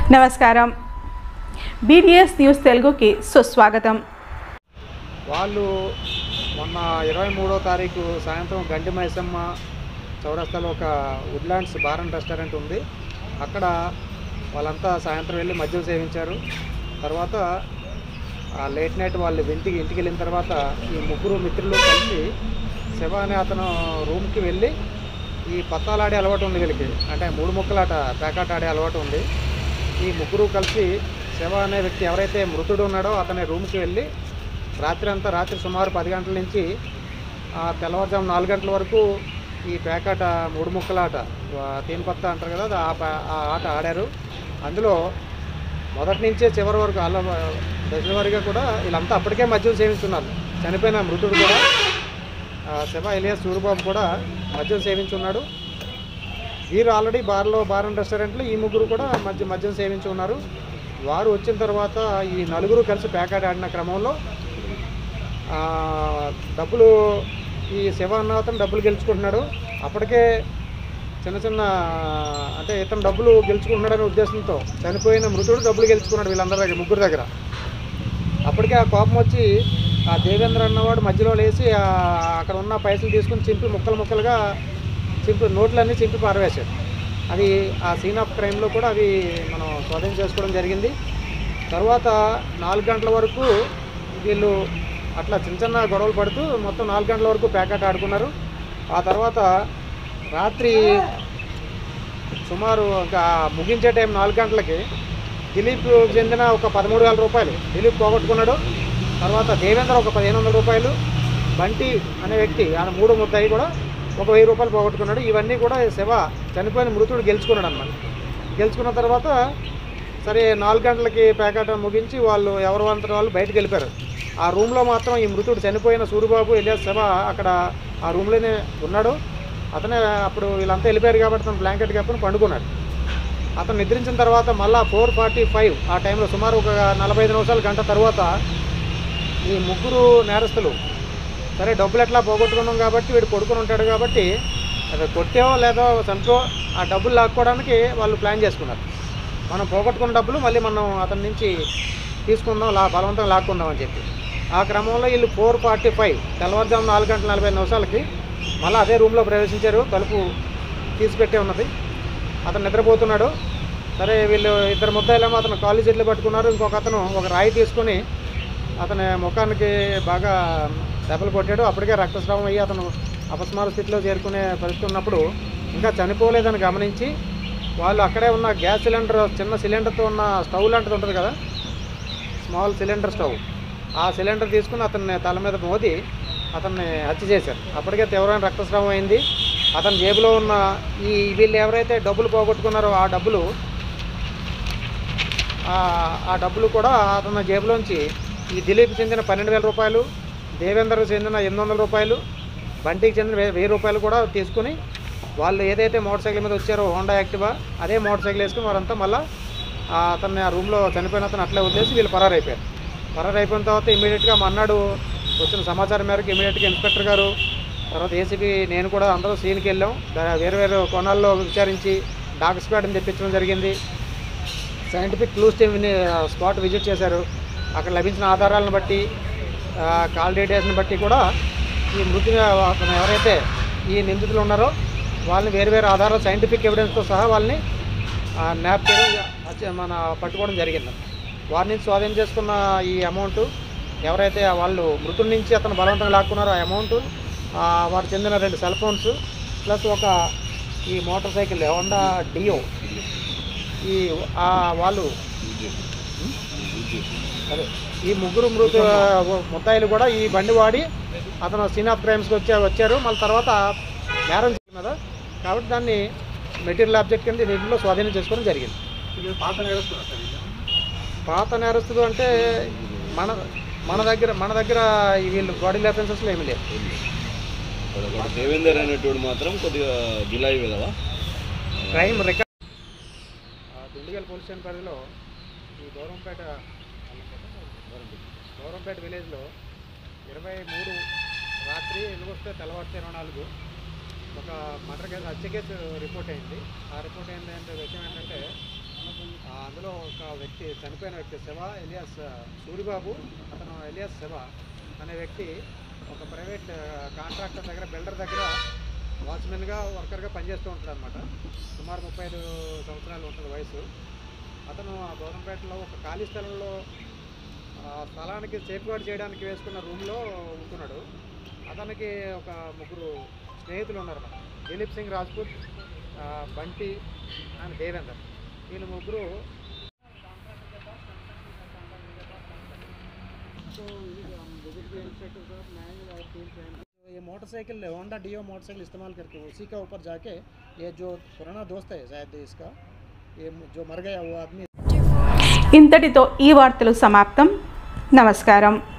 నమస్కారం BDS news తెలుగుకి సుస్వాగతం వాళ్ళు మొన్న ఇరవై మూడో తారీఖు సాయంత్రం గండి మైసమ్మ చౌరస్తాలో ఒక వుడ్లాండ్స్ బార్ అండ్ రెస్టారెంట్ ఉంది అక్కడ వాళ్ళంతా సాయంత్రం వెళ్ళి మద్యం సేవించారు తర్వాత ఆ లేట్ నైట్ వాళ్ళు ఇంటికి ఇంటికి వెళ్ళిన తర్వాత ఈ ముగ్గురు మిత్రులు కలిసి శివ అనే అతను రూమ్కి వెళ్ళి ఈ పత్తాలాడే అలవాటు ఉంది వీళ్ళకి అంటే మూడు ముక్కలాట పేకాట ఆడే అలవాటు ఉంది ఈ ముగ్గురు కలిసి శివ అనే వ్యక్తి ఎవరైతే మృతుడు ఉన్నాడో అతని రూమ్కి వెళ్ళి రాత్రి అంతా రాత్రి సుమారు పది గంటల నుంచి ఆ తెల్లవారుజాము నాలుగు గంటల వరకు ఈ పేకాట మూడు ముక్కలాట తీన్ పత్త అంటారు కదా అది ఆ పా- ఆ ఆట ఆడారు అందులో మొదటి నుంచే చివరి వరకు అలా దశల వారీగా కూడా వీళ్ళంతా అప్పటికే మద్యం సేవించున్నారు చనిపోయిన మృతుడు కూడా ఆ శివ ఎలియాస్ సూరిబాబు కూడా మద్యం సేవించున్నాడు వీరు ఆల్రెడీ బార్లో బార్ అండ్ రెస్టారెంట్లో ఈ ముగ్గురు కూడా మద్య మద్యం సేవించి ఉన్నారు వారు వచ్చిన తర్వాత ఈ నలుగురు కలిసి ప్యాకెట్ ఆడిన క్రమంలో ఆ, డబ్బులు ఈ శివ అన్న అతను డబ్బులు గెలుచుకుంటున్నాడు అప్పటికే చిన్న చిన్న అంటే ఇతను డబ్బులు గెలుచుకుంటున్నాడనే ఉద్దేశంతో చనిపోయిన మృతుడు డబ్బులు గెలుచుకున్నాడు వీళ్ళందరి దగ్గర ముగ్గురు దగ్గర అప్పటికే ఆ కోపం వచ్చి ఆ దేవేంద్ర అన్నవాడు మధ్యలో లేచి ఆ అక్కడ ఉన్న పైసలు తీసుకుని చింపి ముక్కలు ముక్కలుగా చింపి నోట్లన్నీ చింపి పారవేశాడు అది ఆ సీన్ ఆఫ్ క్రైమ్లో కూడా అవి మనం స్వాధీనం చేసుకోవడం జరిగింది తర్వాత నాలుగు గంటల వరకు వీళ్ళు అట్లా చిన్న చిన్న గొడవలు పడుతూ మొత్తం నాలుగు గంటల వరకు ప్యాకెట్ ఆడుకున్నారు ఆ తర్వాత రాత్రి సుమారు ఇంకా ముగించే టైం నాలుగు గంటలకి దిలీప్ చెందిన ఒక పదమూడు వేల రూపాయలు దిలీప్ పోగొట్టుకున్నాడు తర్వాత దేవేంద్ర ఒక పదిహేను వందల రూపాయలు బంటి అనే వ్యక్తి ఆయన మూడు ముద్దాయి కూడా ఒక వెయ్యి రూపాయలు పోగొట్టుకున్నాడు ఇవన్నీ కూడా శివ చనిపోయిన మృతుడు గెలుచుకున్నాడు అన్నమాట గెలుచుకున్న తర్వాత సరే నాలుగు గంటలకి ప్యాకెట్ ముగించి వాళ్ళు ఎవరు అంతటి వాళ్ళు బయటకు వెళ్ళిపోయారు ఆ రూమ్లో మాత్రం ఈ మృతుడు చనిపోయిన సూరిబాబు ఎలియాస్ శివ అక్కడ ఆ రూమ్లోనే ఉన్నాడు అతనే అప్పుడు వీళ్ళంతా వెళ్ళిపోయారు కాబట్టి తను బ్లాంకెట్ కప్పుని పండుకున్నాడు అతను నిద్రించిన తర్వాత మళ్ళా ఫోర్ ఫార్టీ ఫైవ్ ఆ టైంలో సుమారు ఒక నలభై ఐదు నిమిషాలు గంట తర్వాత ఈ ముగ్గురు నేరస్తులు సరే డబ్బులు ఎట్లా పోగొట్టుకున్నాం కాబట్టి వీడు కొడుకుని ఉంటాడు కాబట్టి అది కొట్టేవో లేదో చంపో ఆ డబ్బులు లాక్కోవడానికి వాళ్ళు ప్లాన్ చేసుకున్నారు మనం పోగొట్టుకున్న డబ్బులు మళ్ళీ మనం అతని నుంచి తీసుకుందాం లా బలవంతంగా లాక్కుందాం అని చెప్పి ఆ క్రమంలో వీళ్ళు ఫోర్ ఫార్టీ ఫైవ్ తెల్లవారుజాము నాలుగు గంటల నలభై ఐదు నిమిషాలకి మళ్ళీ అదే రూమ్లో ప్రవేశించారు తలుపు తీసిపెట్టే ఉన్నది అతను నిద్రపోతున్నాడు సరే వీళ్ళు ఇద్దరు ముద్దాయిలేమో అతను కాళ్ళు చేతులు పట్టుకున్నారు ఇంకొక అతను ఒక రాయి తీసుకొని అతని ముఖానికి బాగా దెబ్బలు కొట్టాడు అప్పటికే రక్తస్రావం అయ్యి అతను అపస్మార స్థితిలో చేరుకునే పరిస్థితి ఉన్నప్పుడు ఇంకా చనిపోలేదని గమనించి వాళ్ళు అక్కడే ఉన్న గ్యాస్ సిలిండర్ చిన్న సిలిండర్తో ఉన్న స్టవ్ లాంటిది ఉంటుంది కదా స్మాల్ సిలిండర్ స్టవ్ ఆ సిలిండర్ తీసుకుని అతన్ని తల మీద మోది అతన్ని హత్య చేశారు అప్పటికే తీవ్రమైన రక్తస్రావం అయింది అతని జేబులో ఉన్న ఈ వీళ్ళు ఎవరైతే డబ్బులు పోగొట్టుకున్నారో ఆ డబ్బులు ఆ- ఆ డబ్బులు కూడా అతని జేబులోంచి ఈ దిలీప్ చెందిన పన్నెండు వేల రూపాయలు దేవేందర్ చెందిన ఎనిమిది వందల రూపాయలు బంటికి చెందిన వెయ్యి వెయ్యి రూపాయలు కూడా తీసుకుని వాళ్ళు ఏదైతే మోటార్ సైకిల్ మీద వచ్చారో హోండా యాక్టివా అదే మోటార్ సైకిల్ వేసుకుని వారంతా మళ్ళీ అతన్ని ఆ రూమ్లో చనిపోయిన అతను అట్లే వదిలేసి వీళ్ళు పరారైపోయారు పరారైపోయిన తర్వాత ఇమీడియట్గా మన్నాడు వచ్చిన సమాచారం మేరకు ఇమీడియట్గా ఇన్స్పెక్టర్ గారు తర్వాత ఏసీబీ నేను కూడా అందరూ సీన్కి వెళ్ళాం దా- వేరు వేరు కోణాల్లో విచారించి డాగ్ స్క్వాడ్ని తెప్పించడం జరిగింది సైంటిఫిక్ క్లూస్ టీమ్ని స్పాట్ విజిట్ చేశారు అక్కడ లభించిన ఆధారాలను బట్టి ఆ, కాల్ డేటాస్ని బట్టి కూడా ఈ మృతి అతను ఎవరైతే ఈ నిందితులు ఉన్నారో వాళ్ళని వేరు వేరు ఆధారాలు సైంటిఫిక్ ఎవిడెన్స్తో సహా వాళ్ళని న్యాప్ చేయడం అచ్చ- మన పట్టుకోవడం జరిగింది వారి నుంచి స్వాధీనం చేసుకున్న ఈ అమౌంట్ ఎవరైతే వాళ్ళు మృతుల నుంచి అతను బలవంతంగా లాక్కున్నారో ఆ అమౌంట్ వారికి చెందిన రెండు సెల్ ఫోన్స్ ప్లస్ ఒక ఈ మోటార్ సైకిల్ హోండా డియో ఈ ఆ వాళ్ళు అదే ఈ ముగ్గురు మృత ముద్దాయిలు కూడా ఈ బండి వాడి అతను సీన్ ఆఫ్ క్రైమ్స్కి వచ్చా వచ్చారు మళ్ళీ తర్వాత నేరం చేసిన కదా కాబట్టి దాన్ని మెటీరియల్ ఆబ్జెక్ట్ కింద దీంట్లో స్వాధీనం చేసుకోవడం జరిగింది పాత నేరస్తులు అంటే మన మన దగ్గర మన దగ్గర ఈ వీళ్ళు బాడీ లైసెన్సెస్లో ఏమీ లేవు ఒకడు దేవేందర్ అనేటోడు మాత్రం కొద్దిగా జులై కదా crime record Dundigal police station పరిధిలో ఈ గౌరంపేట గౌరంపేట విలేజ్లో ఇరవై మూడు రాత్రి ఎలుగొస్తే తెల్లవారితే ఇరవై నాలుగు ఒక మర్డర్ కేసు హత్య కేసు రిపోర్ట్ అయింది ఆ రిపోర్ట్ ఏంటంటే విషయం ఏంటంటే ఆ, అందులో ఒక వ్యక్తి చనిపోయిన వ్యక్తి శివ ఎలియాస్ సూరిబాబు అతను ఎలియాస్ శివ అనే వ్యక్తి ఒక ప్రైవేట్ కాంట్రాక్టర్ దగ్గర బిల్డర్ దగ్గర వాచ్మెన్గా వర్కర్గా పనిచేస్తూ ఉంటాడు అనమాట సుమారు ముప్పై ఐదు సంవత్సరాలు ఉంటుంది వయసు అతను ఆ గౌరంపేటలో ఒక ఖాళీ స్థలంలో ఆ స్థలానికి సేఫ్గార్డ్ చేయడానికి వేసుకున్న రూమ్లో ఉంటున్నాడు అతనికి ఒక ముగ్గురు స్నేహితులు ఉన్నారు అన్నమాట దిలీప్ సింగ్ రాజ్పూత్ ఆ, బంటి అండ్ దేవేందర్ వీళ్ళు ముగ్గురు ये मोटरसाइकिल होंडा डियो मोटरसाइकिल इस्तेमाल करके उसी का ऊपर जाके ये जो पुराना दोस्त है शायद इसका ये जो मर गया वो आदमी ఇంతటితో ఈ వార్తలు సమాప్తం నమస్కారం